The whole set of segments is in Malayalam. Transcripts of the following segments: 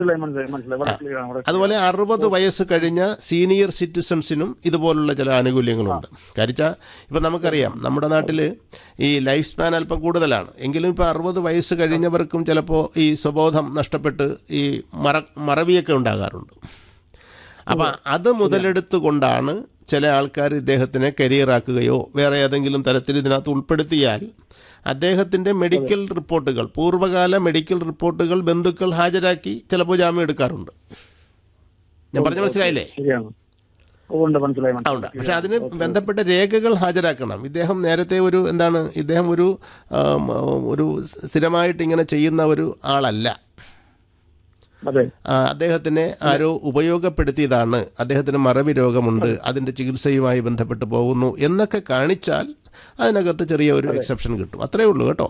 മനസ്സിലായി മനസ്സിലായി മനസ്സിലായി വളരെ ക്ലിയർ ആണ് വളരെ അതുപോലെ അറുപത് വയസ്സ് കഴിഞ്ഞ സീനിയർ സിറ്റിസൺസിനും ഇതുപോലുള്ള ചില ആനുകൂല്യങ്ങളുണ്ട് കരിച്ച ഇപ്പം നമുക്കറിയാം നമ്മുടെ നാട്ടിൽ ഈ ലൈഫ് സ്പാൻ അല്പം കൂടുതലാണ് എങ്കിലും ഇപ്പോൾ അറുപത് വയസ്സ് കഴിഞ്ഞവർക്കും ചിലപ്പോൾ ഈ സ്വബോധം നഷ്ടപ്പെട്ട് ഈ മറ മറവിയൊക്കെ ഉണ്ടാകാറുണ്ട് അപ്പം അത് മുതലെടുത്തുകൊണ്ടാണ് ചില ആൾക്കാർ ഇദ്ദേഹത്തിനെ കരിയറാക്കുകയോ വേറെ ഏതെങ്കിലും തരത്തിൽ ഇതിനകത്ത് ഉൾപ്പെടുത്തിയാൽ അദ്ദേഹത്തിൻ്റെ മെഡിക്കൽ റിപ്പോർട്ടുകൾ പൂർവ്വകാല മെഡിക്കൽ റിപ്പോർട്ടുകൾ ബന്ധുക്കൾ ഹാജരാക്കി ചിലപ്പോൾ ജാമ്യം എടുക്കാറുണ്ട് ഞാൻ പറഞ്ഞ മനസ്സിലായില്ലേ ശരിയാണ് ഓ, ഉണ്ട് മനസ്സിലായി ആ, ഉണ്ട് മനസ്സിലായി പക്ഷെ അതിന് ബന്ധപ്പെട്ട രേഖകൾ ഹാജരാക്കണം ഇദ്ദേഹം നേരത്തെ ഒരു എന്താണ് ഇദ്ദേഹം ഒരു ആം, ഒരു സ്ഥിരമായിട്ട് ഇങ്ങനെ ചെയ്യുന്ന ഒരു ആളല്ല അതെ ആ, അദ്ദേഹത്തിനെ ആരോ ഉപയോഗപ്പെടുത്തിയതാണ് അദ്ദേഹത്തിന് മറവി രോഗമുണ്ട് അതിൻ്റെ ചികിത്സയുമായി ബന്ധപ്പെട്ട് പോകുന്നു എന്നൊക്കെ കാണിച്ചാൽ അതിനകത്ത് ചെറിയ ഒരു എക്സെപ്ഷൻ കിട്ടും അത്രേ ഉള്ളൂ കേട്ടോ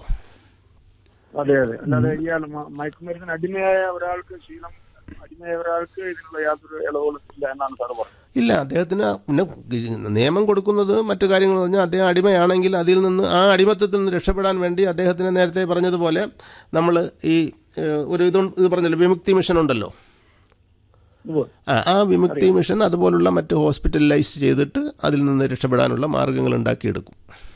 അതെ അതെ അല്ലാതെ ഇയാൾ മ- മയക്കുമരുന്നിന് അടിമയായ ഒരാൾക്ക് ശീലം അടിമയായ ഒരാൾക്ക് ഇതിനുള്ള യാതൊരു ഇളവുകളും ഇല്ല എന്നാണ് സാർ പറഞ്ഞത് ഇല്ല അദ്ദേഹത്തിന് പിന്നെ നിയമം കൊടുക്കുന്നത് മറ്റു കാര്യങ്ങൾ പറഞ്ഞാൽ അദ്ദേഹം അടിമയാണെങ്കിൽ അതിൽ നിന്ന് ആ അടിമത്തത്തിൽ നിന്ന് രക്ഷപ്പെടാൻ വേണ്ടി അദ്ദേഹത്തിന് നേരത്തെ പറഞ്ഞതുപോലെ നമ്മൾ ഈ ഏഹ്, ഒരു ഇത് ഇത് പറഞ്ഞല്ലോ വിമുക്തി മിഷൻ ഉണ്ടല്ലോ ഉവ്വ്. ആ ആ വിമുക്തി മിഷൻ അതുപോലുള്ള മറ്റ് ഹോസ്പിറ്റലൈസ് ചെയ്തിട്ട് അതിൽ നിന്ന് രക്ഷപ്പെടാനുള്ള മാർഗങ്ങൾ ഉണ്ടാക്കിയെടുക്കും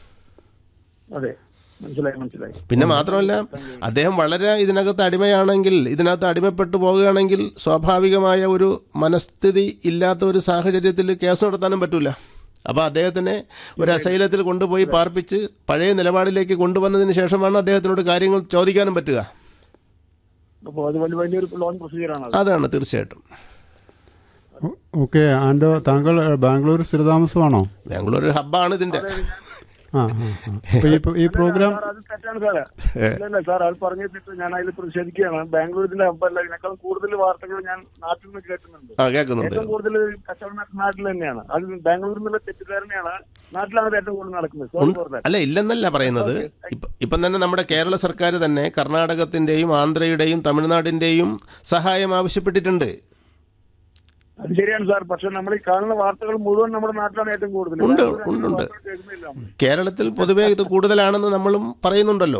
അതെ മനസ്സിലായി മനസ്സിലായി പിന്നെ മാത്രമല്ല അദ്ദേഹം വളരെ ഇതിനകത്ത് അടിമയാണെങ്കിൽ ഇതിനകത്ത് അടിമപ്പെട്ടു പോകുകയാണെങ്കിൽ സ്വാഭാവികമായ ഒരു മനസ്ഥിതി ഇല്ലാത്ത ഒരു സാഹചര്യത്തിൽ കേസ് നടത്താനും പറ്റൂല അപ്പോൾ അദ്ദേഹത്തിനെ ഒരു അസൈലത്തിൽ കൊണ്ടുപോയി പാർപ്പിച്ച് പഴയ നിലപാടിലേക്ക് കൊണ്ടുവന്നതിന് ശേഷമാണ് അദ്ദേഹത്തിനോട് കാര്യങ്ങൾ ചോദിക്കാനും പറ്റുക അപ്പോൾ അത് വലിയ വലിയൊരു ലോങ് പ്രൊസീജിയറാണ് അത് അതാണ് തീർച്ചയായിട്ടും ഓക്കെ ആൻഡോ താങ്കൾ ബാംഗ്ലൂർ സ്ഥിരതാമസമാണോ ബാംഗ്ലൂർ ഒരു ഹബ്ബാണ് ഇതിൻ്റെ ആ ആ ആ. അപ്പൊ ഈ ഈ പ്രോഗ്രാം സാർ, അത് തെറ്റാണ് സാറേ ഇല്ല സാർ അത് പറഞ്ഞിട്ട് ഞാൻ അതിൽ പ്രതിഷേധിക്കുകയാണ് ബാംഗ്ലൂരിന്റെ ഹബ്ബല്ല ഇതിനേക്കാളും കൂടുതൽ വാർത്തകൾ ഞാൻ നാട്ടിൽ നിന്ന് കേൾക്കുന്നുണ്ട് ആ കേൾക്കുന്നുണ്ട് ഏറ്റവും കൂടുതൽ കച്ചവടം നടക്കുന്ന നാട്ടിൽ തന്നെയാണ് അത് ബാംഗ്ലൂരിൽ നിന്നുള്ള തെറ്റിദ്ധാരണയാണ് നാട്ടിലാണ് അത് ഏറ്റവും കൂടുതൽ നടക്കുന്നത് സോറി ഫോർ ദാറ്റ് അല്ല ഇല്ലെന്നല്ല പറയുന്നത് ഇപ്പം ഇപ്പം തന്നെ നമ്മുടെ കേരള സർക്കാർ തന്നെ കർണാടകത്തിൻ്റെയും ആന്ധ്രയുടെയും തമിഴ്നാടിൻ്റെയും സഹായം ആവശ്യപ്പെട്ടിട്ടുണ്ട് അത് ശരിയാണ് സാർ പക്ഷെ നമ്മൾ ഈ കാണുന്ന വാർത്തകൾ മുഴുവൻ നമ്മുടെ നാട്ടിലാണ് ഏറ്റവും കൂടുതൽ ഉണ്ട്, ബാംഗ്ലൂരിൽ ഉണ്ട്, ഉണ്ട്. വാർത്തകൾ കേൾക്കുന്നില്ല നമ്മൾ. കേരളത്തിൽ പൊതുവേ ഇത് കൂടുതലാണെന്ന് നമ്മളും പറയുന്നുണ്ടല്ലോ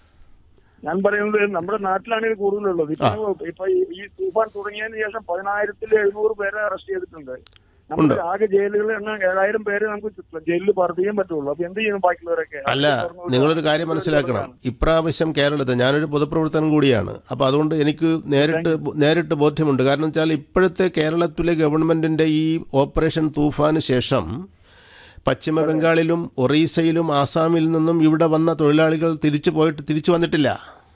ഞാൻ പറയുന്നത് നമ്മുടെ നാട്ടിലാണ് ഇത് കൂടുതലുള്ളത് ഇപ്പൊ ഇപ്പൊ ഈ- ഈ തൂഫാൻ തുടങ്ങിയതിന് ശേഷം പതിനായിരത്തിൽ എഴുന്നൂറ് പേരെ അറസ്റ്റ് ചെയ്തിട്ടുണ്ട് നമ്മുടെ ആകെ ജയിലുകളിൽ എണ്ണം ഏഴായിരം പേര് നമുക്ക് ജയിലിൽ പാർപ്പിക്കാൻ പറ്റുള്ളൂ അപ്പൊ എന്ത് ചെയ്യണം ബാക്കിയുള്ളവരൊക്കെ അല്ല നിങ്ങളൊരു കാര്യം മനസ്സിലാക്കണം ഇപ്രാവശ്യം കേരളത്തിൽ ഞാനൊരു പൊതുപ്രവർത്തനം കൂടിയാണ് അപ്പോൾ അതുകൊണ്ട് എനിക്ക് നേരിട്ട് നേരിട്ട് ബോധ്യമുണ്ട് കാരണം വെച്ചാൽ ഇപ്പോഴത്തെ കേരളത്തിലെ ഗവൺമെൻറ്റിൻ്റെ ഈ ഓപ്പറേഷൻ തൂഫാന് ശേഷം പശ്ചിമ ബംഗാളിലും ഒറീസയിലും ആസാമിൽ നിന്നും ഇവിടെ വന്ന തൊഴിലാളികൾ തിരിച്ചു പോയിട്ട് തിരിച്ചു വന്നിട്ടില്ല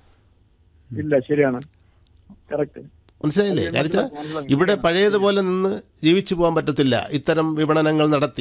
ഇല്ല ശരിയാണ് കറക്റ്റ് മനസ്സിലായില്ലേ കാരിച്ച ഇവിടെ പഴയതുപോലെ നിന്ന് ജീവിച്ചു പോകാൻ പറ്റത്തില്ല ഇത്തരം വിപണനങ്ങൾ നടത്തി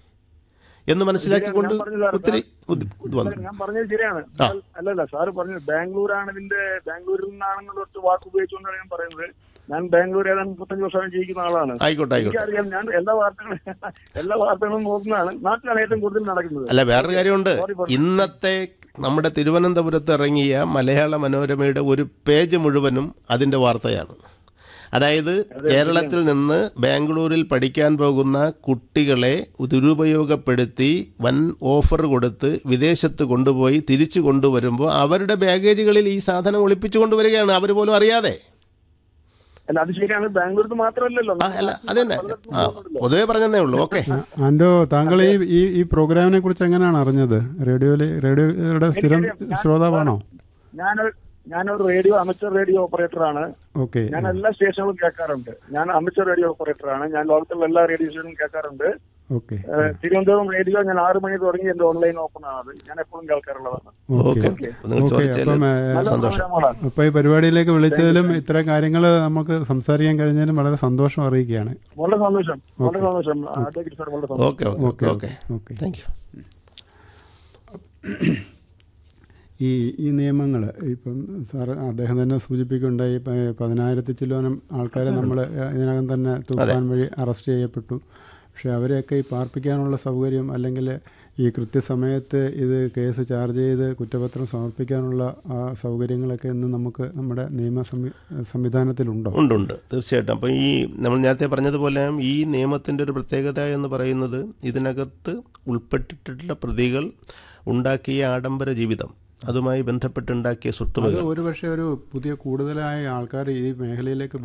എന്ന് മനസ്സിലാക്കിക്കൊണ്ട് ഒത്തിരി ബുദ്ധി- ഇത് വന്നു ഞാൻ പറഞ്ഞത് ശരിയാണ് അല്ലല്ല സാറ് പറഞ്ഞു ബാംഗ്ലൂരാണ് ഇതിന്റെ ബാംഗ്ലൂരിൽ നിന്നാണെന്നുള്ള ഒറ്റ വാക്ക് ഉപയോഗിച്ചുകൊണ്ടാണ് ഞാൻ പറയുന്നത് ഞാൻ ബാംഗ്ലൂർ ഏതാണ്ട് മുപ്പത്തഞ്ച് വർഷം ജീവിക്കുന്ന ആളാണ് ആയിക്കോട്ടെ ആയിക്കോട്ടെ എനിക്കറിയാം ഞാൻ എല്ലാ വാർത്തകളും എല്ലാ വാർത്തകളും നോക്കുന്നതാണ് നാട്ടിലാണ് ഏറ്റവും കൂടുതൽ നടക്കുന്നത് അല്ല വേറൊരു കാര്യമുണ്ട് ഇന്നത്തെ നമ്മുടെ തിരുവനന്തപുരത്ത് ഇറങ്ങിയ മലയാള മനോരമയുടെ ഒരു പേജ് മുഴുവനും അതിൻ്റെ വാർത്തയാണ് അതായത് കേരളത്തിൽ നിന്ന് ബാംഗ്ലൂരിൽ പഠിക്കാൻ പോകുന്ന കുട്ടികളെ ദുരുപയോഗപ്പെടുത്തി വൻ ഓഫർ കൊടുത്ത് വിദേശത്ത് കൊണ്ടുപോയി തിരിച്ചു കൊണ്ടുവരുമ്പോൾ അവരുടെ ബാഗേജുകളിൽ ഈ സാധനം ഒളിപ്പിച്ചു കൊണ്ടുവരികയാണ് അവർ പോലും അറിയാതെ അല്ല അത് ശരിയാണ് ബാംഗ്ലൂരിൽ മാത്രമല്ലല്ലോ ആ അല്ല അത് തന്നെ ആ പൊതുവേ പറഞ്ഞതേ ഉള്ളൂ ഓക്കെ ആൻഡോ താങ്കൾ ഈ ഈ ഈ പ്രോഗ്രാമിനെ കുറിച്ച് എങ്ങനെയാണ് അറിഞ്ഞത് റേഡിയോയില് റേഡിയോയുടെ സ്ഥിരം ശ്രോതാവാണോ ഞാനൊരു ഞാനൊരു റേഡിയോ അമച്ചർ റേഡിയോ ഓപ്പറേറ്ററാണ് ഓക്കെ ഞാൻ എല്ലാ സ്റ്റേഷനുകളും കേൾക്കാറുണ്ട് ഞാൻ അമച്ചർ റേഡിയോ ഓപ്പറേറ്ററാണ് ഞാൻ ലോകത്തുള്ള എല്ലാ റേഡിയോ സ്റ്റേഷനും കേൾക്കാറുണ്ട് ഓക്കെ ഏഹ്, തിരുവനന്തപുരം റേഡിയോ ഞാൻ ആറ് മണി തുടങ്ങി എന്റെ ഓൺലൈൻ ഓപ്പൺ ആണ് ഞാൻ എപ്പോഴും കേൾക്കാറുള്ളതാണ് ഓക്കെ ഓക്കെ നിങ്ങൾ ഓക്കെ ചോദിച്ചാൽ അപ്പം ഏ, നല്ല സന്തോഷം പ്രോഗ്രാമുകളാണ്. അപ്പോൾ ഈ പരിപാടിയിലേക്ക് വിളിച്ചതിലും ഇത്തരം കാര്യങ്ങൾ നമുക്ക് സംസാരിക്കാൻ കഴിഞ്ഞതിലും വളരെ സന്തോഷം അറിയിക്കുകയാണ് വളരെ സന്തോഷം വളരെ സന്തോഷം അഡ്വക്കേറ്റ് സാർ വളരെ സന്തോഷം okay okay okay okay okay thank you ഈ ഈ നിയമങ്ങൾ ഇപ്പം സാറ് അദ്ദേഹം തന്നെ സൂചിപ്പിക്കുകയുണ്ടായി ഇപ്പം പതിനായിരത്തി ചില്ലോനം ആൾക്കാരെ നമ്മൾ ഇതിനകം തന്നെ തൂഫാൻ വഴി അറസ്റ്റ് ചെയ്യപ്പെട്ടു പക്ഷേ അവരെയൊക്കെ ഈ പാർപ്പിക്കാനുള്ള സൗകര്യം അല്ലെങ്കിൽ ഈ കൃത്യസമയത്ത് ഇത് കേസ് ചാർജ് ചെയ്ത് കുറ്റപത്രം സമർപ്പിക്കാനുള്ള ആ സൗകര്യങ്ങളൊക്കെ ഇന്ന് നമുക്ക് നമ്മുടെ നിയമ സംവി സംവിധാനത്തിലുണ്ടോ ഉണ്ട് ഉണ്ട് തീർച്ചയായിട്ടും അപ്പോൾ ഈ നമ്മൾ നേരത്തെ പറഞ്ഞതുപോലെ ഈ നിയമത്തിൻ്റെ ഒരു പ്രത്യേകത എന്ന് പറയുന്നത് ഇതിനകത്ത് ഉൾപ്പെട്ടിട്ടുള്ള പ്രതികൾ ഉണ്ടാക്കിയ ആഡംബര ജീവിതം അതുമായി ബന്ധപ്പെട്ടുണ്ടാക്കിയ അത് സ്വത്തുവകൾ ഒരുപക്ഷെ ഒരു പുതിയ കൂടുതലായ ആൾക്കാർ ഈ മേഖലയിലേക്ക്